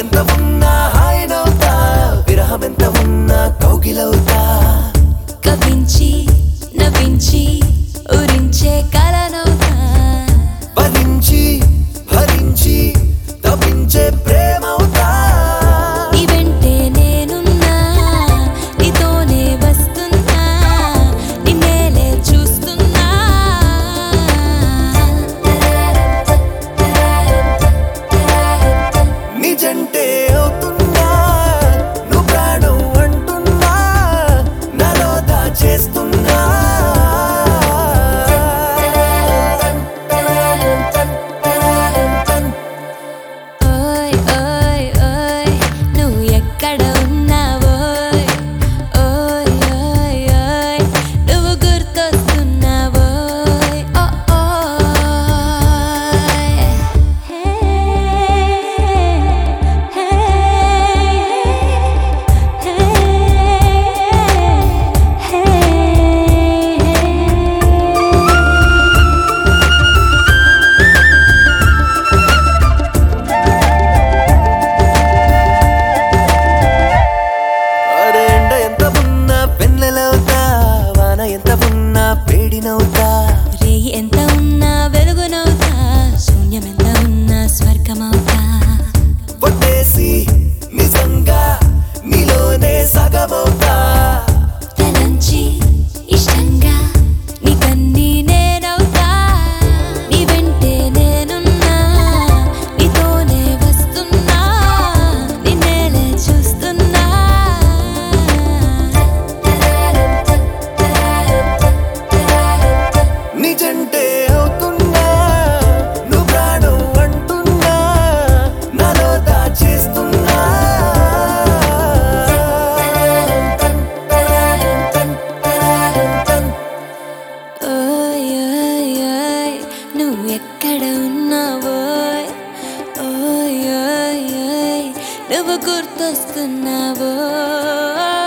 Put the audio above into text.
ఎంత ఉన్నా హాయినవుతా విరహం ఎంత ఉన్నా కౌగిలవుతా కవించి నవ్వించి ఉరించే కలనవుతా భరించి భరించి తప్పించే ప్రేమవుతా నీ వెంటే నేనున్నా నీతోనే వస్తున్నా నిన్నేలే చూస్తున్నా నిజంటే అవుతున్నా నువ్వు ప్రాణం అంటున్నా నాలో దాచేస్తున్నా ఓయ్ ఓయ్ ఓయ్ నువ్వు ఎక్కడ ఉన్నావోయ్ ఓయ్ ఓయ్ ఓయ్ నువ్వు గుర్తొస్తున్నావోయ్ ఓ ఓయ్ హే హే హే అరే ఎండ ఎంత ఉన్నా పెన్నెలవుతా వాన ఎంత ఉన్నా పేడినవుతా రేయి ఎంత ఉన్నా వెలుగునవుతా శూన్యం ఎంత ఉన్నా స్వర్గమవుతా పొట్టేసి నిజంగా నీలోనే సగమవుతా తలంచి ఇష్టంగా నీకన్నీ నేనవుతా నీ వెంటే నేనున్నా నీతోనే వస్తున్నా నిన్నేలే చూస్తున్నా నిజంటే అవుతున్నా నువ్వు ప్రాణం అంటున్నా నాలో దాచేస్తున్నా ఓయ్ ఓయ్ ఓయ్ నువ్వు ఎక్కడ ఉన్నావోయ్ ఓయ్ ఓయ్ ఓయ్ నువ్వు గుర్తొస్తున్నావోయ్